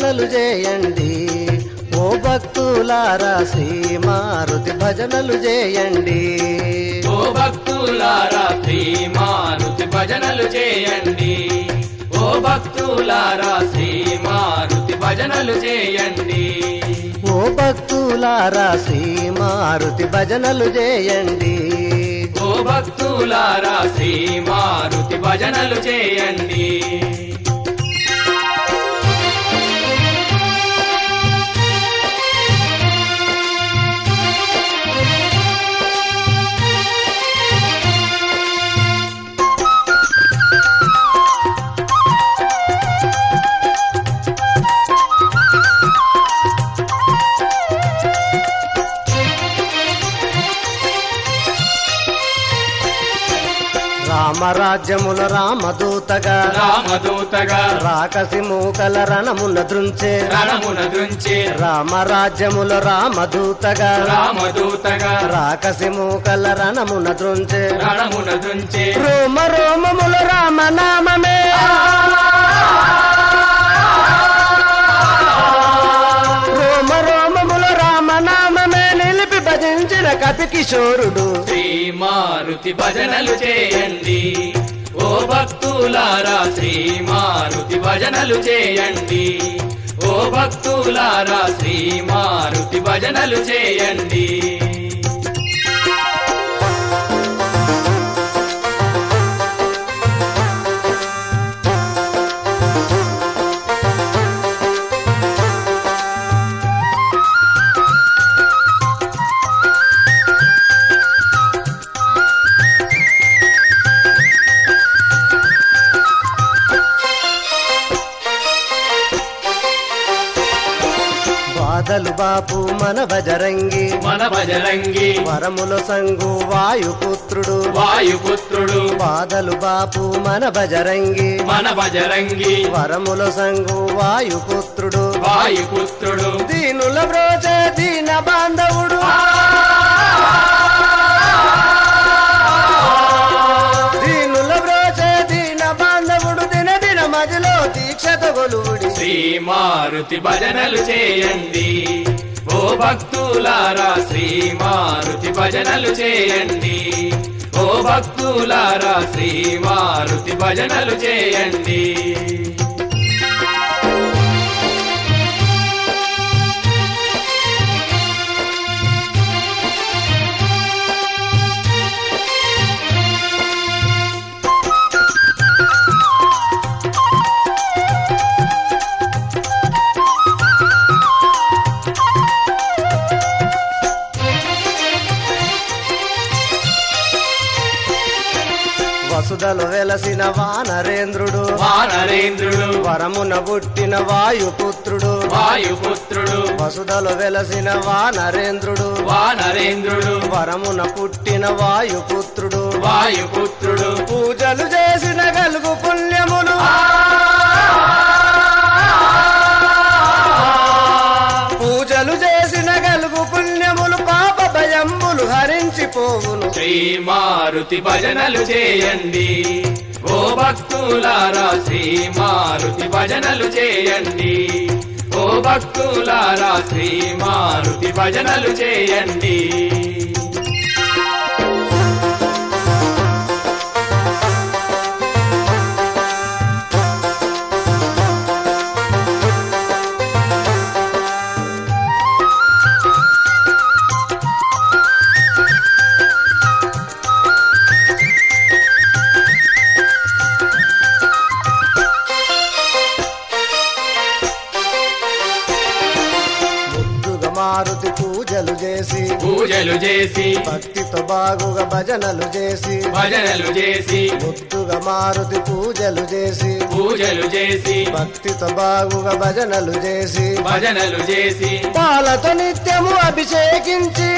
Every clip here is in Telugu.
భజనలు చేయండి ఓ భక్తులారా శ్రీ మారుతి భజనలు చేయండి ఓ భక్తులారా శ్రీ మారుతి భజనలు చేయండి ఓ భక్తులారా శ్రీ మారుతి భజనలు చేయండి ఓ భక్తులారా శ్రీ మారుతి భజనలు చేయండి ఓ భక్తులారా శ్రీ మారుతి భజనలు చేయండి రామరాజ్యముల రామదూతగా రామదూతగా రాకసి మూకల రణమున దృంచే రణమున దృంచి రామరాజ్యముల రామదూతగా రామదూతగా రాకసి మూకల రణమున దృంచే రణమున దృంచి రోమ రోమముల రామనామమే రోమ రోమముల రామనామమే నిలిపి భజించిన కపి కిషోరుడు శ్రీ మారుతి భజనలు చేయండి ఓ భక్తులారా శ్రీ మారుతి భజనలు చేయండి ఓ భక్తులారా శ్రీ మారుతి భజనలు చేయండి బాధలు బాపు మన బజరంగి మన భజరంగి వరముల సంగు వాయుపుత్రుడు వాయుపుత్రుడు బాధలు బాపు మన బజరంగి మన భజరంగి వరముల సంగు వాయుపుత్రుడు వాయుపుత్రుడు దీనుల బ్రోచే దీన బాంధవుడు దీనుల బ్రోచే దీన బాంధవుడు దిన దిన మదిలో దీక్షత గొలువుడి శ్రీ మారుతి భజనలు చేయండి ఓ భక్తులారా శ్రీ మారుతి భజనలు చేయండి ఓ భక్తులారా శ్రీ మారుతి భజనలు చేయండి వసుదలు వెలసిన వానరేంద్రుడు వానరేంద్రుడు వరమున పుట్టిన వాయుపుత్రుడు వాయుపుత్రుడు వసుదలు వెలసిన వానరేంద్రుడు వానరేంద్రుడు వరమున పుట్టిన వాయుపుత్రుడు వాయుపుత్రుడు పూజలు చేసిన గలుగు పుణ్యములు పూజలు చేసిన గలుగు పుణ్యములు పాప భయంబులు హరించిపోవును శ్రీ మారుతి భజనలు చేయండి ఓ భక్తులారా శ్రీ మారుతి భజనలు చేయండి ఓ భక్తులారా శ్రీ మారుతి భజనలు చేయండి ముద్దుగా మారుతి పూజలు చేసి పూజలు చేసి భక్తితో బాగుగా భజనలు చేసి భజనలు చేసి ముద్దుగా మారుతి పూజలు చేసి పూజలు చేసి భక్తితో బాగుగా భజనలు చేసి భజనలు చేసి పాలతో నిత్యము అభిషేకించి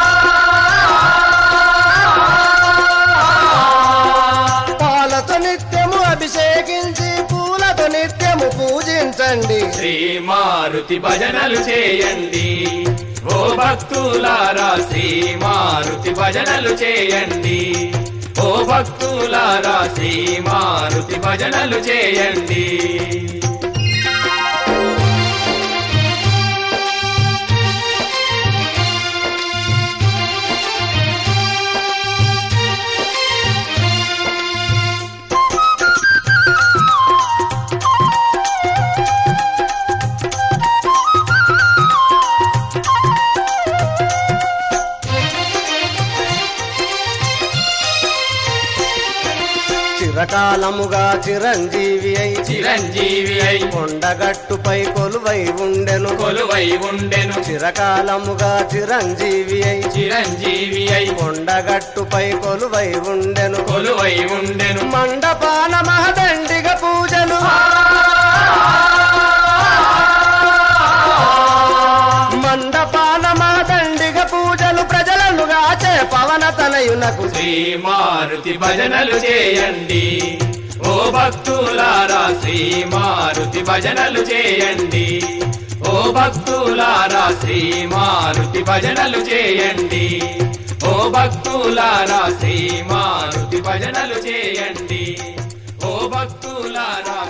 పాలతో నిత్యము అభిషేకించి పూలతో నిత్యము పూజించండి శ్రీ మారుతి భజనలు చేయండి ఓ భక్తులారా శ్రీ మారుతి భజనలు చేయండి ఓ భక్తులారా శ్రీ మారుతి భజనలు చేయండి చిరకాలముగా చిరంజీవి అయి చిరంజీవి అయి కొండగట్టుపై కొలువై ఉండెను కొలువై ఉండెను చిరకాలముగా చిరంజీవి అయి చిరంజీవి అయి కొండగట్టుపై కొలువై ఉండెను కొలువై ఉండెను మండపాన మహదండిగ పూజలు మండపాన మహదండిగ పూజలు ప్రజలను గాచే పవన తనయునకు శ్రీ మారుతి భజనలు చేయండి ఓ భక్తులారా శ్రీ మారుతి భజనలు చేయండి ఓ భక్తులారా శ్రీ మారుతి భజనలు చేయండి ఓ భక్తులారా శ్రీ మారుతి భజనలు చేయండి ఓ భక్తులారా